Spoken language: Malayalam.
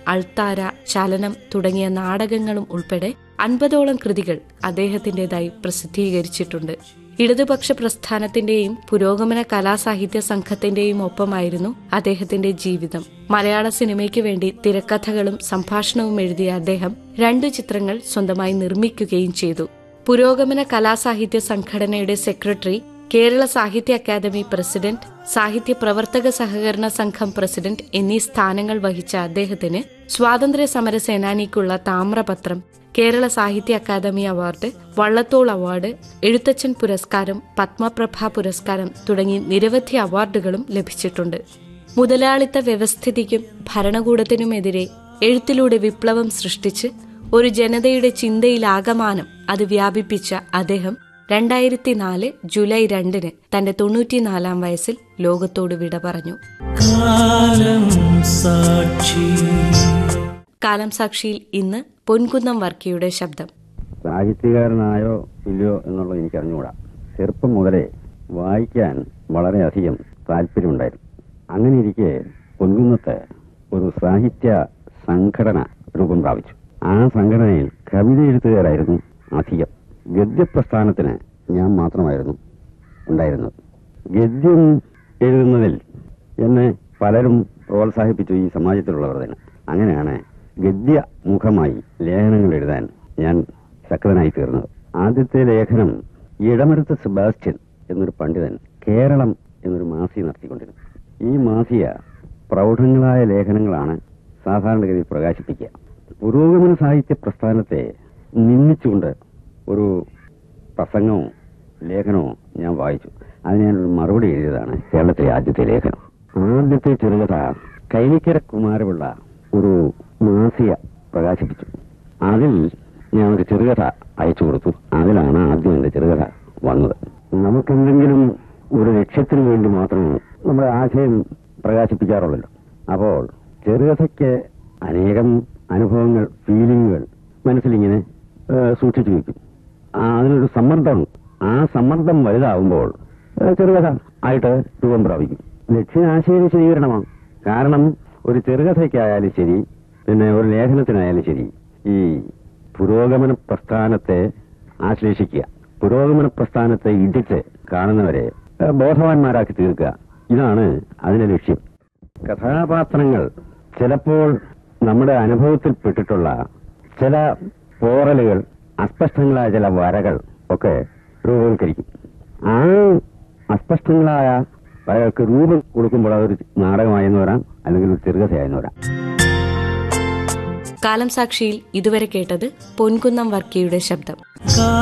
അൾത്താര ചലനം തുടങ്ങിയ നാടകങ്ങളും ഉൾപ്പെടെ അൻപതോളം കൃതികൾ അദ്ദേഹത്തിന്റേതായി പ്രസിദ്ധീകരിച്ചിട്ടുണ്ട് ഇടതുപക്ഷ പ്രസ്ഥാനത്തിന്റെയും പുരോഗമന കലാസാഹിത്യ സംഘത്തിന്റെയും ഒപ്പമായിരുന്നു അദ്ദേഹത്തിന്റെ ജീവിതം മലയാള സിനിമയ്ക്ക് വേണ്ടി തിരക്കഥകളും സംഭാഷണവും എഴുതിയ അദ്ദേഹം രണ്ടു ചിത്രങ്ങൾ സ്വന്തമായി നിർമ്മിക്കുകയും ചെയ്തു പുരോഗമന കലാസാഹിത്യ സംഘടനയുടെ secretary Kerala Sahitya academy president സാഹിത്യ പ്രവർത്തക സഹകരണ സംഘം പ്രസിഡന്റ് എന്നീ സ്ഥാനങ്ങൾ വഹിച്ച അദ്ദേഹത്തിന് സ്വാതന്ത്ര്യ സമര സേനാനിക്കുള്ള താമ്രപത്രം കേരള സാഹിത്യ അക്കാദമി അവാർഡ് വള്ളത്തോൾ അവാർഡ് എഴുത്തച്ഛൻ പുരസ്കാരം പത്മപ്രഭ പുരസ്കാരം തുടങ്ങി നിരവധി അവാർഡുകളും ലഭിച്ചിട്ടുണ്ട് മുതലാളിത്ത വ്യവസ്ഥിതിക്കും ഭരണകൂടത്തിനുമെതിരെ എഴുത്തിലൂടെ വിപ്ലവം സൃഷ്ടിച്ച് ഒരു ജനതയുടെ ചിന്തയിലാകമാനം അത് വ്യാപിപ്പിച്ച അദ്ദേഹം രണ്ടായിരത്തി നാല് ജൂലൈ രണ്ടിന് തന്റെ തൊണ്ണൂറ്റിനാലാം വയസ്സിൽ ലോകത്തോട് വിട പറഞ്ഞു കാലം സാക്ഷി കാലം സാക്ഷിയിൽ ഇന്ന് പൊൻകുന്നം വർക്കിയുടെ ശബ്ദം സാഹിത്യകാരനായോ ഇല്ലയോ എന്നുള്ളത് എനിക്ക് അറിഞ്ഞുകൂടാ ചെറുപ്പം മുതലേ വായിക്കാൻ വളരെയധികം താല്പര്യമുണ്ടായിരുന്നു അങ്ങനെ ഇരിക്കെ പൊൻകുന്നത്ത് ഒരു സാഹിത്യ സംഘടന രൂപം പ്രാപിച്ചു ആ സംഘടനയിൽ കവിത എഴുത്തുകാരായിരുന്നു അധികം ഗദ്യപ്രസ്ഥാനത്തിന് ഞാൻ മാത്രമായിരുന്നു ഉണ്ടായിരുന്നത് ഗദ്യം എഴുതുന്നതിൽ എന്നെ പലരും പ്രോത്സാഹിപ്പിച്ചു ഈ സമാജത്തിലുള്ളവർ തന്നെ അങ്ങനെയാണ് ഗദ്യ മുഖമായി ലേഖനങ്ങൾ എഴുതാൻ ഞാൻ ശക്തനായി തീർന്നത് ആദ്യത്തെ ലേഖനം ഇടമരുത്ത് സെബാസ്റ്റ്യൻ എന്നൊരു പണ്ഡിതൻ കേരളം എന്നൊരു മാസിക നടത്തിക്കൊണ്ടിരുന്നു ഈ മാസിക പ്രൗഢങ്ങളായ ലേഖനങ്ങളാണ് സാധാരണഗതിയിൽ പ്രകാശിപ്പിക്കുക പുരോഗമന സാഹിത്യ പ്രസ്ഥാനത്തെ നിന്ദിച്ചുകൊണ്ട് ഒരു പ്രസംഗവും ലേഖനവും ഞാൻ വായിച്ചു അതിന് ഞാനൊരു മറുപടി എഴുതിയതാണ് കേരളത്തിലെ ആദ്യത്തെ ലേഖനം ആദ്യത്തെ ചെറുകഥ കൈനിക്കര കുമാരപിള്ള ഒരു മാസിക പ്രകാശിപ്പിച്ചു അതിൽ ഞാൻ ഒരു ചെറുകഥ അയച്ചു കൊടുത്തു അതിലാണ് ആദ്യം എന്റെ ചെറുകഥ വന്നത് നമുക്കെന്തെങ്കിലും ഒരു ലക്ഷ്യത്തിന് വേണ്ടി മാത്രമേ നമ്മുടെ ആശയം പ്രകാശിപ്പിക്കാറുള്ളല്ലോ അപ്പോൾ ചെറുകഥയ്ക്ക് അനേകം അനുഭവങ്ങൾ ഫീലിങ്ങുകൾ മനസ്സിലിങ്ങനെ ഏഹ്, സൂക്ഷിച്ചു വയ്ക്കും ആ, അതിനൊരു സമ്മർദ്ദമുണ്ട് ആ സമ്മർദ്ദം വലുതാവുമ്പോൾ ഏഹ്, ചെറുകഥ ആയിട്ട് രൂപം പ്രാപിക്കും ലക്ഷ്യാശയ വിശദീകരണമാണ് കാരണം ഒരു ചെറുകഥയ്ക്കായാലും ശരി പിന്നെ ഒരു ലേഖനത്തിനായാലും ശരി ഈ പുരോഗമന പ്രസ്ഥാനത്തെ ആശ്ലേഷിക്കുക പുരോഗമന പ്രസ്ഥാനത്തെ ഇടിച്ച് കാണുന്നവരെ ഏഹ്, ബോധവാന്മാരാക്കി തീർക്കുക ഇതാണ് അതിന്റെ ലക്ഷ്യം കഥാപാത്രങ്ങൾ ചിലപ്പോൾ നമ്മുടെ അനുഭവത്തിൽപ്പെട്ടിട്ടുള്ള ചില പോറലുകൾ അസ്പഷ്ടങ്ങളായ ചില വരകൾ ഒക്കെ രൂപവൽക്കരിക്കും ആ അസ്പഷ്ടങ്ങളായ വരകൾക്ക് രൂപം കൊടുക്കുമ്പോൾ അതൊരു നാടകമായെന്ന് വരാം അല്ലെങ്കിൽ ഒരു ചെറുകഥയായെന്ന് വരാം കാലം സാക്ഷിയിൽ ഇതുവരെ കേട്ടത് പൊൻകുന്നം വർക്കിയുടെ ശബ്ദം കാ